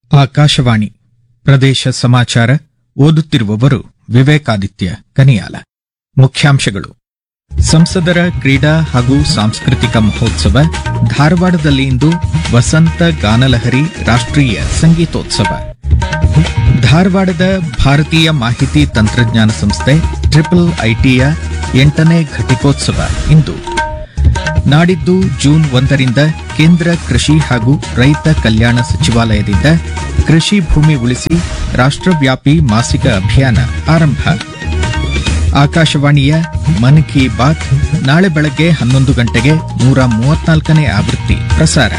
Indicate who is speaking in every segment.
Speaker 1: ಆಕಾಶವಾಣಿ ಪ್ರದೇಶ ಸಮಾಚಾರ ಓದುತ್ತಿರುವವರು ವಿವೇಕಾದಿತ್ಯ ಕನಿಯಾಲ ಮುಖ್ಯಾಂಶಗಳು ಸಂಸದರ ಕ್ರೀಡಾ ಹಾಗೂ ಸಾಂಸ್ಕೃತಿಕ ಮಹೋತ್ಸವ ಧಾರವಾಡದಲ್ಲಿ ಇಂದು ವಸಂತ ಗಾನಲಹರಿ ರಾಷ್ಟ್ರೀಯ ಸಂಗೀತೋತ್ಸವ ಧಾರವಾಡದ ಭಾರತೀಯ ಮಾಹಿತಿ ತಂತ್ರಜ್ಞಾನ ಸಂಸ್ಥೆ ಟ್ರಿಪಲ್ ಐಟಿಯ ಎಂಟನೇ ಘಟಿಕೋತ್ಸವ ಇಂದು ನಾಡಿದ್ದು ಜೂನ್ ಒಂದರಿಂದ ಕೇಂದ್ರ ಕೃಷಿ ಹಾಗೂ ರೈತ ಕಲ್ಯಾಣ ಸಚಿವಾಲಯದಿಂದ ಕೃಷಿ ಭೂಮಿ ಉಳಿಸಿ ರಾಷ್ಟ್ರವ್ಯಾಪಿ ಮಾಸಿಕ ಅಭಿಯಾನ ಆರಂಭ ಆಕಾಶವಾಣಿಯ ಮನ್ ಕಿ ಬಾತ್ ನಾಳೆ ಬೆಳಗ್ಗೆ ಹನ್ನೊಂದು ಗಂಟೆಗೆ ನೂರ ಮೂವತ್ನಾಲ್ಕನೇ ಆವೃತ್ತಿ ಪ್ರಸಾರ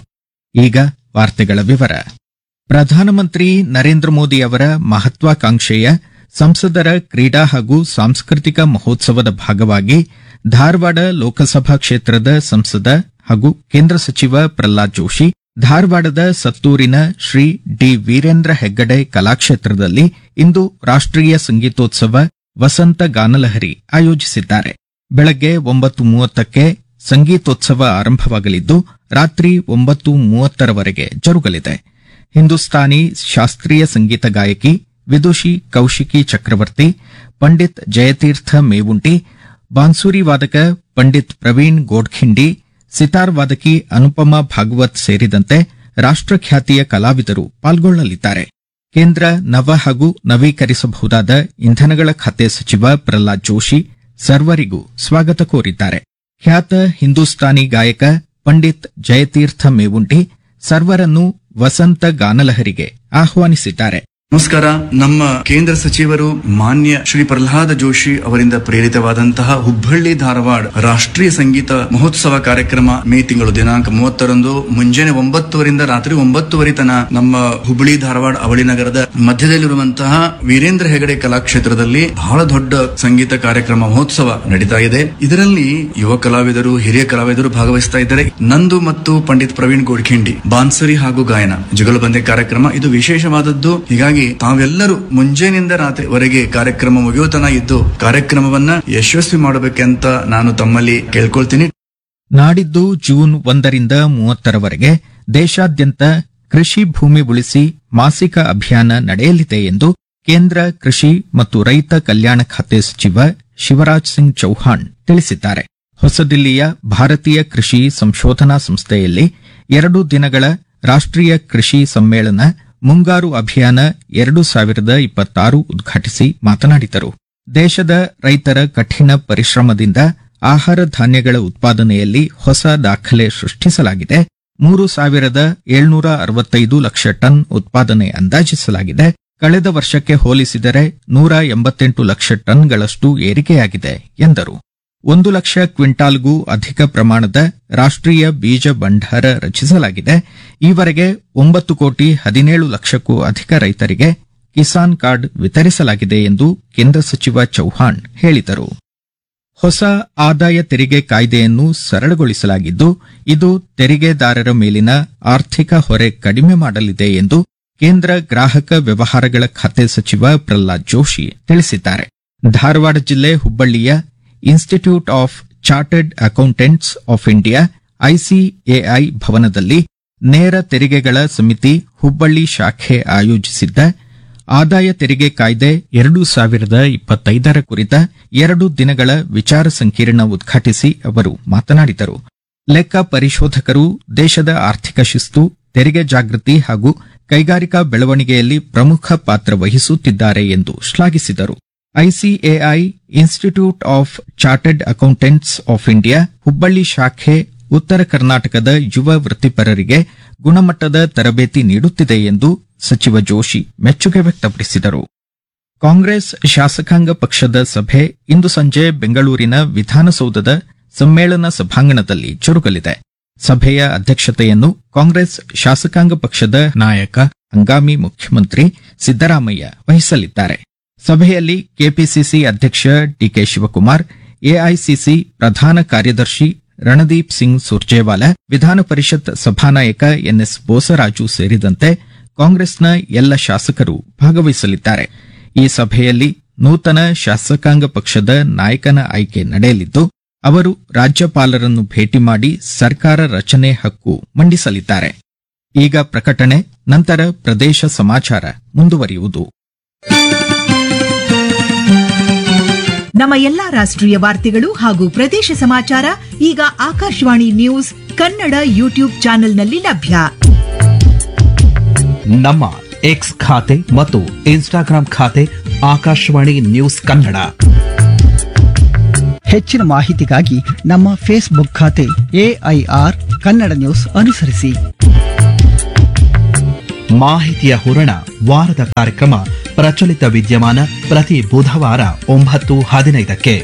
Speaker 1: ಈಗ ವಾರ್ತೆಗಳ ವಿವರ ಪ್ರಧಾನಮಂತ್ರಿ ನರೇಂದ್ರ ಮೋದಿ ಅವರ ಮಹತ್ವಾಕಾಂಕ್ಷೆಯ ಸಂಸದರ ಕ್ರೀಡಾ ಹಾಗೂ ಸಾಂಸ್ಕೃತಿಕ ಮಹೋತ್ಸವದ ಭಾಗವಾಗಿ ಧಾರವಾಡ ಲೋಕಸಭಾ ಕ್ಷೇತ್ರದ ಸಂಸದ ಹಾಗೂ ಕೇಂದ್ರ ಸಚಿವ ಪ್ರಹ್ಲಾದ್ ಜೋಶಿ ಧಾರವಾಡದ ಸತ್ತೂರಿನ ಶ್ರೀ ಡಿ ವೀರೇಂದ್ರ ಹೆಗ್ಗಡೆ ಕಲಾಕ್ಷೇತ್ರದಲ್ಲಿ ಇಂದು ರಾಷ್ಟ್ರೀಯ ಸಂಗೀತೋತ್ಸವ ವಸಂತ ಗಾನಲಹರಿ ಆಯೋಜಿಸಿದ್ದಾರೆ ಬೆಳಗ್ಗೆ ಒಂಬತ್ತು ಮೂವತ್ತಕ್ಕೆ ಸಂಗೀತೋತ್ಸವ ಆರಂಭವಾಗಲಿದ್ದು ರಾತ್ರಿ ಒಂಬತ್ತು ಮೂವತ್ತರವರೆಗೆ ಜರುಗಲಿದೆ ಹಿಂದೂಸ್ತಾನಿ ಶಾಸ್ತ್ರೀಯ ಸಂಗೀತ ಗಾಯಕಿ ವಿದುಷಿ ಕೌಶಿಕಿ ಚಕ್ರವರ್ತಿ ಪಂಡಿತ್ ಜಯತೀರ್ಥ ಮೇವುಂಟಿ ಬಾನ್ಸೂರಿ ವಾದಕ ಪಂಡಿತ್ ಪ್ರವೀಣ್ ಗೋಡ್ಖಿಂಡಿ ಸಿತಾರ್ ವಾದಕಿ ಅನುಪಮಾ ಭಾಗವತ್ ಸೇರಿದಂತೆ ರಾಷ್ಟ್ರಖ್ಯಾತಿಯ ಕಲಾವಿದರು ಪಾಲ್ಗೊಳ್ಳಲಿದ್ದಾರೆ ಕೇಂದ್ರ ನವ ಹಾಗೂ ನವೀಕರಿಸಬಹುದಾದ ಇಂಧನಗಳ ಖಾತೆ ಸಚಿವ ಪ್ರಹ್ಲಾದ್ ಜೋಶಿ ಸರ್ವರಿಗೂ ಸ್ವಾಗತ ಕೋರಿದ್ದಾರೆ ಖ್ಯಾತ ಹಿಂದೂಸ್ತಾನಿ ಗಾಯಕ ಪಂಡಿತ್ ಜಯತೀರ್ಥ ಮೇವುಂಟಿ ಸರ್ವರನ್ನು ವಸಂತ ಗಾನಲಹರಿಗೆ ಆಹ್ವಾನಿಸಿದ್ದಾರೆ
Speaker 2: ನಮಸ್ಕಾರ ನಮ್ಮ ಕೇಂದ್ರ ಸಚಿವರು ಮಾನ್ಯ ಶ್ರೀ ಪ್ರಹ್ಲಾದ ಜೋಶಿ ಅವರಿಂದ ಪ್ರೇರಿತವಾದಂತಹ ಹುಬ್ಬಳ್ಳಿ ಧಾರವಾಡ ರಾಷ್ಟ್ರೀಯ ಸಂಗೀತ ಮಹೋತ್ಸವ ಕಾರ್ಯಕ್ರಮ ಮೇ ತಿಂಗಳು ದಿನಾಂಕ ಮೂವತ್ತರಂದು ಮುಂಜಾನೆ ಒಂಬತ್ತುವರಿಂದ ರಾತ್ರಿ ಒಂಬತ್ತುವರೆ ತನ ನಮ್ಮ ಹುಬ್ಬಳ್ಳಿ ಧಾರವಾಡ ಅವಳಿ ನಗರದ ಮಧ್ಯದಲ್ಲಿರುವಂತಹ ವೀರೇಂದ್ರ ಹೆಗಡೆ ಕಲಾಕ್ಷೇತ್ರದಲ್ಲಿ ಬಹಳ ದೊಡ್ಡ ಸಂಗೀತ ಕಾರ್ಯಕ್ರಮ ಮಹೋತ್ಸವ ನಡೀತಾ ಇದೆ ಇದರಲ್ಲಿ ಯುವ ಕಲಾವಿದರು ಹಿರಿಯ ಕಲಾವಿದರು ಭಾಗವಹಿಸ್ತಾ ಇದ್ದಾರೆ ನಂದು ಮತ್ತು ಪಂಡಿತ್ ಪ್ರವೀಣ್ ಗೋಡ್ಖಿಂಡಿ ಬಾನ್ಸರಿ ಹಾಗೂ ಗಾಯನ ಜುಗಲಬಂದಿ ಕಾರ್ಯಕ್ರಮ ಇದು ವಿಶೇಷವಾದದ್ದು ಹೀಗಾಗಿ ತಾವೆಲ್ಲರೂ ಮುಂಜಾನೆಯಿಂದ ರಾತ್ರಿವರೆಗೆ ಕಾರ್ಯಕ್ರಮ ಮುಗಿಯೋತನ ಇದ್ದು ಕಾರ್ಯಕ್ರಮವನ್ನ ಯಶಸ್ವಿ ಮಾಡಬೇಕಂತ ನಾನು ತಮ್ಮಲ್ಲಿ ಕೇಳ್ಕೊಳ್ತೀನಿ
Speaker 1: ನಾಡಿದ್ದು ಜೂನ್ ಒಂದರಿಂದ ಮೂವತ್ತರವರೆಗೆ ದೇಶಾದ್ಯಂತ ಕೃಷಿ ಭೂಮಿ ಉಳಿಸಿ ಮಾಸಿಕ ಅಭಿಯಾನ ನಡೆಯಲಿದೆ ಎಂದು ಕೇಂದ್ರ ಕೃಷಿ ಮತ್ತು ರೈತ ಕಲ್ಯಾಣ ಖಾತೆ ಸಚಿವ ಶಿವರಾಜ್ ಸಿಂಗ್ ಚೌಹಾಣ್ ತಿಳಿಸಿದ್ದಾರೆ ಹೊಸದಿಲ್ಲಿಯ ಭಾರತೀಯ ಕೃಷಿ ಸಂಶೋಧನಾ ಸಂಸ್ಥೆಯಲ್ಲಿ ಎರಡು ದಿನಗಳ ರಾಷ್ಟ್ರೀಯ ಕೃಷಿ ಸಮ್ಮೇಳನ ಮುಂಗಾರು ಅಭಿಯಾನ ಎರಡು ಸಾವಿರದ ಇಪ್ಪತ್ತಾರು ಉದ್ಘಾಟಿಸಿ ಮಾತನಾಡಿದರು ದೇಶದ ರೈತರ ಕಠಿಣ ಪರಿಶ್ರಮದಿಂದ ಆಹಾರ ಧಾನ್ಯಗಳ ಉತ್ಪಾದನೆಯಲ್ಲಿ ಹೊಸ ದಾಖಲೆ ಸೃಷ್ಟಿಸಲಾಗಿದೆ ಮೂರು ಸಾವಿರದ ಏಳ್ನೂರ ಅರವತ್ತೈದು ಲಕ್ಷ ಟನ್ ಉತ್ಪಾದನೆ ಅಂದಾಜಿಸಲಾಗಿದೆ ಕಳೆದ ವರ್ಷಕ್ಕೆ ಹೋಲಿಸಿದರೆ ನೂರ ಎಂಬತ್ತೆಂಟು ಲಕ್ಷ ಟನ್ಗಳಷ್ಟು ಏರಿಕೆಯಾಗಿದೆ ಎಂದರು ಒಂದು ಲಕ್ಷ ಕ್ವಿಂಟಾಲ್ಗೂ ಅಧಿಕ ಪ್ರಮಾಣದ ರಾಷ್ಟ್ರೀಯ ಬೀಜ ಭಂಡಾರ ರಚಿಸಲಾಗಿದೆ ಈವರೆಗೆ ಒಂಬತ್ತು ಕೋಟಿ ಹದಿನೇಳು ಲಕ್ಷಕ್ಕೂ ಅಧಿಕ ರೈತರಿಗೆ ಕಿಸಾನ್ ಕಾರ್ಡ್ ವಿತರಿಸಲಾಗಿದೆ ಎಂದು ಕೇಂದ್ರ ಸಚಿವ ಚೌಹಾಣ್ ಹೇಳಿದರು ಹೊಸ ಆದಾಯ ತೆರಿಗೆ ಕಾಯ್ದೆಯನ್ನು ಸರಳಗೊಳಿಸಲಾಗಿದ್ದು ಇದು ತೆರಿಗೆದಾರರ ಮೇಲಿನ ಆರ್ಥಿಕ ಹೊರೆ ಕಡಿಮೆ ಮಾಡಲಿದೆ ಎಂದು ಕೇಂದ್ರ ಗ್ರಾಹಕ ವ್ಯವಹಾರಗಳ ಖಾತೆ ಸಚಿವ ಪ್ರಹ್ಲಾದ್ ಜೋಶಿ ತಿಳಿಸಿದ್ದಾರೆ ಧಾರವಾಡ ಜಿಲ್ಲೆ ಹುಬ್ಬಳ್ಳಿಯ Institute of Chartered Accountants of India ICAI ಭವನದಲ್ಲಿ ನೇರ ತೆರಿಗೆಗಳ ಸಮಿತಿ ಹುಬ್ಬಳ್ಳಿ ಶಾಖೆ ಆಯೋಜಿಸಿದ್ದ ಆದಾಯ ತೆರಿಗೆ ಕಾಯ್ದೆ ಎರಡು ಸಾವಿರದ ಇಪ್ಪತ್ತೈದರ ಕುರಿತ ಎರಡು ದಿನಗಳ ವಿಚಾರ ಸಂಕಿರಣ ಉದ್ಘಾಟಿಸಿ ಅವರು ಮಾತನಾಡಿದರು ಲೆಕ್ಕ ಪರಿಶೋಧಕರು ದೇಶದ ಆರ್ಥಿಕ ಶಿಸ್ತು ತೆರಿಗೆ ಜಾಗೃತಿ ಹಾಗೂ ಕೈಗಾರಿಕಾ ಬೆಳವಣಿಗೆಯಲ್ಲಿ ಪ್ರಮುಖ ಪಾತ್ರ ವಹಿಸುತ್ತಿದ್ದಾರೆ ಎಂದು ಶ್ಲಾಘಿಸಿದರು ICAI Institute of Chartered Accountants of India Hubballi ಶಾಖೆ ಉತ್ತರ ಕರ್ನಾಟಕದ ಯುವ ವೃತ್ತಿಪರರಿಗೆ ಗುಣಮಟ್ಟದ ತರಬೇತಿ ನೀಡುತ್ತಿದೆ ಎಂದು ಸಚಿವ ಜೋಶಿ ಮೆಚ್ಚುಗೆ ವ್ಯಕ್ತಪಡಿಸಿದರು ಕಾಂಗ್ರೆಸ್ ಶಾಸಕಾಂಗ ಪಕ್ಷದ ಸಭೆ ಇಂದು ಸಂಜೆ ಬೆಂಗಳೂರಿನ ವಿಧಾನಸೌಧದ ಸಮ್ಮೇಳನ ಸಭಾಂಗಣದಲ್ಲಿ ಜರುಗಲಿದೆ ಸಭೆಯ ಅಧ್ಯಕ್ಷತೆಯನ್ನು ಕಾಂಗ್ರೆಸ್ ಶಾಸಕಾಂಗ ಪಕ್ಷದ ನಾಯಕ ಹಂಗಾಮಿ ಮುಖ್ಯಮಂತ್ರಿ ಸಿದ್ದರಾಮಯ್ಯ ವಹಿಸಲಿದ್ದಾರೆ ಸಭೆಯಲ್ಲಿ ಕೆಪಿಸಿಸಿ ಅಧ್ಯಕ್ಷ ಡಿಕೆ ಶಿವಕುಮಾರ್ ಎಐಸಿಸಿ ಪ್ರಧಾನ ಕಾರ್ಯದರ್ಶಿ ರಣದೀಪ್ ಸಿಂಗ್ ಸುರ್ಜೇವಾಲಾ ವಿಧಾನ ಪರಿಷತ್ ಸಭಾನಾಯಕ ಎನ್ಎಸ್ ಬೋಸರಾಜು ಸೇರಿದಂತೆ ಕಾಂಗ್ರೆಸ್ನ ಎಲ್ಲ ಶಾಸಕರು ಭಾಗವಹಿಸಲಿದ್ದಾರೆ ಈ ಸಭೆಯಲ್ಲಿ ನೂತನ ಶಾಸಕಾಂಗ ಪಕ್ಷದ ನಾಯಕನ ಆಯ್ಕೆ ನಡೆಯಲಿದ್ದು ಅವರು ರಾಜ್ಯಪಾಲರನ್ನು ಭೇಟಿ ಮಾಡಿ ಸರ್ಕಾರ ರಚನೆ ಹಕ್ಕು ಮಂಡಿಸಲಿದ್ದಾರೆ ಈಗ ಪ್ರಕಟಣೆ ನಂತರ ಪ್ರದೇಶ ಸಮಾಚಾರ ಮುಂದುವರಿಯುವುದು
Speaker 3: ನಮ್ಮ ಎಲ್ಲಾ ರಾಷ್ಟ್ರೀಯ ವಾರ್ತೆಗಳು ಹಾಗೂ ಪ್ರದೇಶ ಸಮಾಚಾರ ಈಗ ಆಕಾಶವಾಣಿ ನ್ಯೂಸ್ ಕನ್ನಡ ಯೂಟ್ಯೂಬ್ ಚಾನೆಲ್ನಲ್ಲಿ ಲಭ್ಯ
Speaker 4: ನಮ್ಮ ಎಕ್ಸ್ ಖಾತೆ ಮತ್ತು ಇನ್ಸ್ಟಾಗ್ರಾಂ ಖಾತೆ ಆಕಾಶವಾಣಿ ನ್ಯೂಸ್ ಕನ್ನಡ
Speaker 5: ಹೆಚ್ಚಿನ ಮಾಹಿತಿಗಾಗಿ ನಮ್ಮ ಫೇಸ್ಬುಕ್ ಖಾತೆ ಎಐಆರ್ ಕನ್ನಡ ನ್ಯೂಸ್ ಅನುಸರಿಸಿ
Speaker 4: ಮಾಹಿತಿಯ ಹೂರಣ ವಾರದ ಕಾರ್ಯಕ್ರಮ ಪ್ರಚಲಿತ ವಿದ್ಯಮಾನ ಪ್ರತಿ ಬುಧವಾರ ಒಂಬತ್ತು ಹದಿನೈದಕ್ಕೆ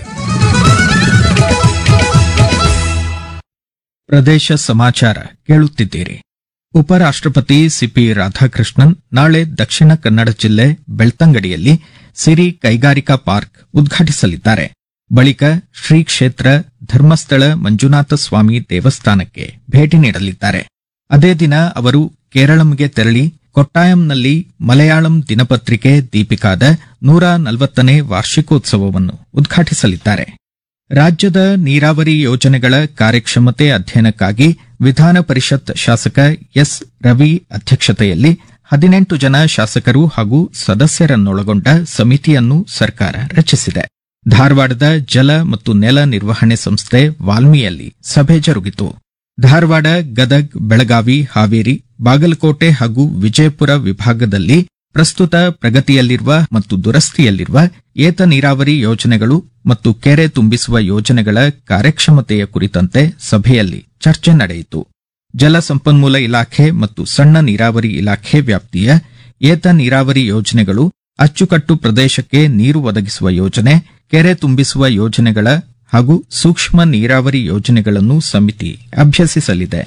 Speaker 1: ಪ್ರದೇಶ ಸಮಾಚಾರ ಕೇಳುತ್ತಿದ್ದೀರಿ ಉಪರಾಷ್ಟ್ರಪತಿ ಸಿಪಿ ರಾಧಾಕೃಷ್ಣನ್ ನಾಳೆ ದಕ್ಷಿಣ ಕನ್ನಡ ಜಿಲ್ಲೆ ಬೆಳ್ತಂಗಡಿಯಲ್ಲಿ ಸಿರಿ ಕೈಗಾರಿಕಾ ಪಾರ್ಕ್ ಉದ್ಘಾಟಿಸಲಿದ್ದಾರೆ ಬಳಿಕ ಶ್ರೀ ಕ್ಷೇತ್ರ ಧರ್ಮಸ್ಥಳ ಮಂಜುನಾಥ ಸ್ವಾಮಿ ದೇವಸ್ಥಾನಕ್ಕೆ ಭೇಟಿ ನೀಡಲಿದ್ದಾರೆ ಅದೇ ದಿನ ಅವರು ಕೇರಳಂಗೆ ತೆರಳಿ ಕೊಟ್ಟಾಯಂನಲ್ಲಿ ಮಲಯಾಳಂ ದಿನಪತ್ರಿಕೆ ದೀಪಿಕಾದ ನೂರ ನಲವತ್ತನೇ ವಾರ್ಷಿಕೋತ್ಸವವನ್ನು ಉದ್ಘಾಟಿಸಲಿದ್ದಾರೆ ರಾಜ್ಯದ ನೀರಾವರಿ ಯೋಜನೆಗಳ ಕಾರ್ಯಕ್ಷಮತೆ ಅಧ್ಯಯನಕ್ಕಾಗಿ ವಿಧಾನ ಪರಿಷತ್ ಶಾಸಕ ಎಸ್ ರವಿ ಅಧ್ಯಕ್ಷತೆಯಲ್ಲಿ ಹದಿನೆಂಟು ಜನ ಶಾಸಕರು ಹಾಗೂ ಸದಸ್ಯರನ್ನೊಳಗೊಂಡ ಸಮಿತಿಯನ್ನು ಸರ್ಕಾರ ರಚಿಸಿದೆ ಧಾರವಾಡದ ಜಲ ಮತ್ತು ನೆಲ ನಿರ್ವಹಣೆ ಸಂಸ್ಥೆ ವಾಲ್ಮಿಯಲ್ಲಿ ಸಭೆ ಜರುಗಿತು ಧಾರವಾಡ ಗದಗ್ ಬೆಳಗಾವಿ ಹಾವೇರಿ ಬಾಗಲಕೋಟೆ ಹಾಗೂ ವಿಜಯಪುರ ವಿಭಾಗದಲ್ಲಿ ಪ್ರಸ್ತುತ ಪ್ರಗತಿಯಲ್ಲಿರುವ ಮತ್ತು ದುರಸ್ತಿಯಲ್ಲಿರುವ ಏತ ನೀರಾವರಿ ಯೋಜನೆಗಳು ಮತ್ತು ಕೆರೆ ತುಂಬಿಸುವ ಯೋಜನೆಗಳ ಕಾರ್ಯಕ್ಷಮತೆಯ ಕುರಿತಂತೆ ಸಭೆಯಲ್ಲಿ ಚರ್ಚೆ ನಡೆಯಿತು ಜಲಸಂಪನ್ಮೂಲ ಇಲಾಖೆ ಮತ್ತು ಸಣ್ಣ ನೀರಾವರಿ ಇಲಾಖೆ ವ್ಯಾಪ್ತಿಯ ಏತ ನೀರಾವರಿ ಯೋಜನೆಗಳು ಅಚ್ಚುಕಟ್ಟು ಪ್ರದೇಶಕ್ಕೆ ನೀರು ಒದಗಿಸುವ ಯೋಜನೆ ಕೆರೆ ತುಂಬಿಸುವ ಯೋಜನೆಗಳ ಹಾಗೂ ಸೂಕ್ಷ್ಮ ನೀರಾವರಿ ಯೋಜನೆಗಳನ್ನು ಸಮಿತಿ ಅಭ್ಯಸಿಸಲಿದೆ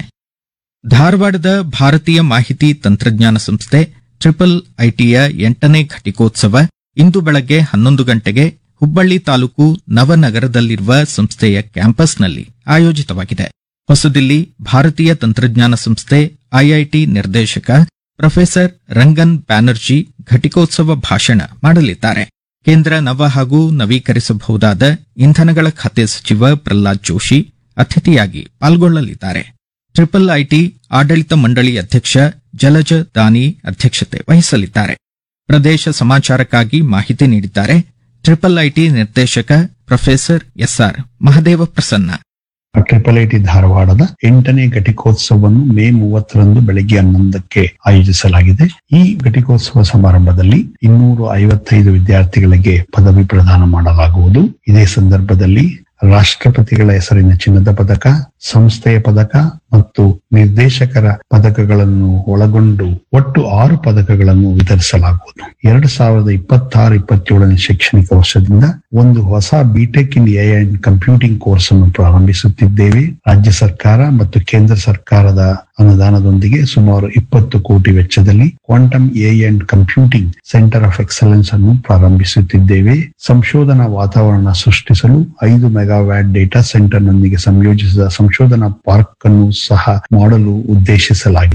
Speaker 1: ಧಾರವಾಡದ ಭಾರತೀಯ ಮಾಹಿತಿ ತಂತ್ರಜ್ಞಾನ ಸಂಸ್ಥೆ ಟ್ರಿಪಲ್ ಐಟಿಯ ಎಂಟನೇ ಘಟಿಕೋತ್ಸವ ಇಂದು ಬೆಳಗ್ಗೆ ಹನ್ನೊಂದು ಗಂಟೆಗೆ ಹುಬ್ಬಳ್ಳಿ ತಾಲೂಕು ನವನಗರದಲ್ಲಿರುವ ಸಂಸ್ಥೆಯ ಕ್ಯಾಂಪಸ್ನಲ್ಲಿ ಆಯೋಜಿತವಾಗಿದೆ ಹೊಸದಿಲ್ಲಿ ಭಾರತೀಯ ತಂತ್ರಜ್ಞಾನ ಸಂಸ್ಥೆ ಐಐಟಿ ನಿರ್ದೇಶಕ ಪ್ರೊಫೆಸರ್ ರಂಗನ್ ಬ್ಯಾನರ್ಜಿ ಘಟಿಕೋತ್ಸವ ಭಾಷಣ ಮಾಡಲಿದ್ದಾರೆ ಕೇಂದ್ರ ನವ ಹಾಗೂ ನವೀಕರಿಸಬಹುದಾದ ಇಂಧನಗಳ ಖಾತೆ ಸಚಿವ ಪ್ರಹ್ಲಾದ್ ಜೋಶಿ ಅತಿಥಿಯಾಗಿ ಪಾಲ್ಗೊಳ್ಳಲಿದ್ದಾರೆ ಟ್ರಿಪಲ್ ಐಟಿ ಆಡಳಿತ ಮಂಡಳಿ ಅಧ್ಯಕ್ಷ ಜಲಜ ದಾನಿ ಅಧ್ಯಕ್ಷತೆ ವಹಿಸಲಿದ್ದಾರೆ ಪ್ರದೇಶ ಸಮಾಚಾರಕ್ಕಾಗಿ ಮಾಹಿತಿ ನೀಡಿದ್ದಾರೆ ಟ್ರಿಪಲ್ ಐಟಿ ನಿರ್ದೇಶಕ professor S R Mahadeva Prasanna
Speaker 6: triple IT ಧಾರವಾಡದ ಎಂಟನೇ ಘಟಿಕೋತ್ಸವವನ್ನು ಮೇ ಮೂವತ್ತರಂದು ಬೆಳಗ್ಗೆ ಹನ್ನೊಂದಕ್ಕೆ ಆಯೋಜಿಸಲಾಗಿದೆ ಈ ಘಟಿಕೋತ್ಸವ ಸಮಾರಂಭದಲ್ಲಿ ಇನ್ನೂರು ಐವತ್ತೈದು ವಿದ್ಯಾರ್ಥಿಗಳಿಗೆ ಪದವಿ ಪ್ರದಾನ ಮಾಡಲಾಗುವುದು ಇದೇ ಸಂದರ್ಭದಲ್ಲಿ ರಾಷ್ಟ್ರಪತಿಗಳ ಹೆಸರಿನ ಚಿನ್ನದ ಪದಕ ಸಂಸ್ಥೆಯ ಪದಕ ಮತ್ತು ನಿರ್ದೇಶಕರ ಪದಕಗಳನ್ನು ಒಳಗೊಂಡು ಒಟ್ಟು ಆರು ಪದಕಗಳನ್ನು ವಿತರಿಸಲಾಗುವುದು ಎರಡು ಸಾವಿರದ ಇಪ್ಪತ್ತಾರು ಇಪ್ಪತ್ತೇಳನೇ ಶೈಕ್ಷಣಿಕ ವರ್ಷದಿಂದ ಒಂದು ಹೊಸ BTech in AI and computing course ಅನ್ನು ಪ್ರಾರಂಭಿಸುತ್ತಿದ್ದೇವೆ ರಾಜ್ಯ ಸರ್ಕಾರ ಮತ್ತು ಕೇಂದ್ರ ಸರ್ಕಾರದ ಅನುದಾನದೊಂದಿಗೆ ಸುಮಾರು ಇಪ್ಪತ್ತು ಕೋಟಿ ವೆಚ್ಚದಲ್ಲಿ quantum AI and computing centre of excellence ಅನ್ನು ಪ್ರಾರಂಭಿಸುತ್ತಿದ್ದೇವೆ ಸಂಶೋಧನಾ ವಾತಾವರಣ ಸೃಷ್ಟಿಸಲು ಐದು ಮೆಗಾವ್ಯಾಟ್ ಡೇಟಾ ಸೆಂಟರ್ ನೊಂದಿಗೆ ಸಂಯೋಜಿಸಿದ ಸಂಶೋಧನಾ ಪಾರ್ಕ್ ಅನ್ನು ಸಹ ಮಾಡಲು ಉದ್ದೇಶಿಸಲಾಗಿದೆ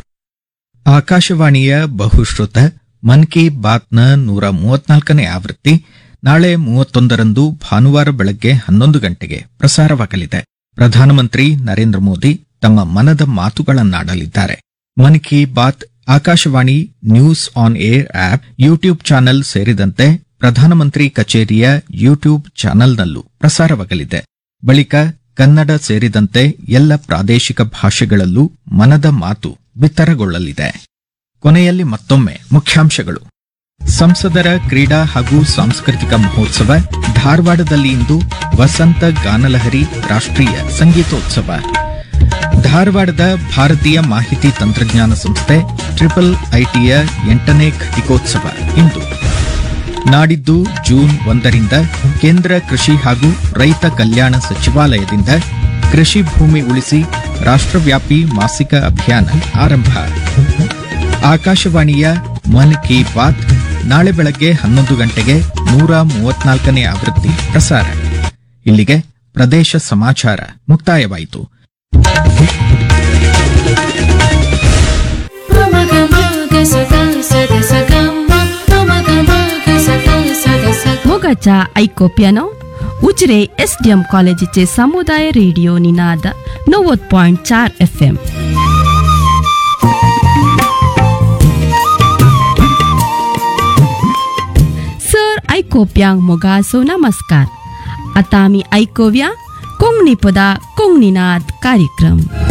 Speaker 1: ಆಕಾಶವಾಣಿಯ ಬಹುಶ್ರುತ ಮನ್ ಕಿ ಬಾತ್ನ ನೂರ ಮೂವತ್ನಾಲ್ಕನೇ ಆವೃತ್ತಿ ನಾಳೆ ಮೂವತ್ತೊಂದರಂದು ಭಾನುವಾರ ಬೆಳಗ್ಗೆ ಹನ್ನೊಂದು ಗಂಟೆಗೆ ಪ್ರಸಾರವಾಗಲಿದೆ ಪ್ರಧಾನಮಂತ್ರಿ ನರೇಂದ್ರ ಮೋದಿ ತಮ್ಮ ಮನದ ಮಾತುಗಳನ್ನಾಡಲಿದ್ದಾರೆ Mann Ki Baat Akashvani news on air app YouTube channel ಸೇರಿದಂತೆ ಪ್ರಧಾನಮಂತ್ರಿ ಕಚೇರಿಯ ಯೂಟ್ಯೂಬ್ ಚಾನೆಲ್ನಲ್ಲೂ ಪ್ರಸಾರವಾಗಲಿದೆ ಬಳಿಕ ಕನ್ನಡ ಸೇರಿದಂತೆ ಎಲ್ಲ ಪ್ರಾದೇಶಿಕ ಭಾಷೆಗಳಲ್ಲೂ ಮನದ ಮಾತು ಬಿತ್ತರಗೊಳ್ಳಲಿದೆ ಕೊನೆಯಲ್ಲಿ ಮತ್ತೊಮ್ಮೆ ಮುಖ್ಯಾಂಶಗಳು ಸಂಸದರ ಕ್ರೀಡಾ ಹಾಗೂ ಸಾಂಸ್ಕೃತಿಕ ಮಹೋತ್ಸವ ಧಾರವಾಡದಲ್ಲಿ ಇಂದು ವಸಂತ ಗಾನಲಹರಿ ರಾಷ್ಟ್ರೀಯ ಸಂಗೀತೋತ್ಸವ ಧಾರವಾಡದ ಭಾರತೀಯ ಮಾಹಿತಿ ತಂತ್ರಜ್ಞಾನ ಸಂಸ್ಥೆ ಟ್ರಿಪಲ್ ಐಟಿಯ ಎಂಟನೇ ಘಟಿಕೋತ್ಸವ ಇಂದು ನಾಡಿದ್ದು ಜೂನ್ ಒಂದರಿಂದ ಕೇಂದ್ರ ಕೃಷಿ ಹಾಗೂ ರೈತ ಕಲ್ಯಾಣ ಸಚಿವಾಲಯದಿಂದ ಕೃಷಿ ಭೂಮಿ ಉಳಿಸಿ ರಾಷ್ಟ್ರವ್ಯಾಪಿ ಮಾಸಿಕ ಅಭಿಯಾನ ಆರಂಭ ಆಕಾಶವಾಣಿಯ ಮನ್ ಕಿ ಬಾತ್ ನಾಳೆ ಬೆಳಗ್ಗೆ ಹನ್ನೊಂದು ಗಂಟೆಗೆ ನೂರ ಮೂವತ್ನಾಲ್ಕನೇ ಆವೃತ್ತಿ ಪ್ರಸಾರ ಇಲ್ಲಿಗೆ ಪ್ರದೇಶ ಸಮಾಚಾರ ಮುಕ್ತಾಯವಾಯಿತು
Speaker 7: मोगाच्या ऐकोप्यानो उजरे एस डी एम कॉलेजीचे समुदाय रेडिओ निनाद नव्वद पॉइंट चार एफ एम कोप्यांक मोगासो नमस्कार आता आमी ऐकूया कोंकणी पदा कोंकणीनाद कार्यक्रम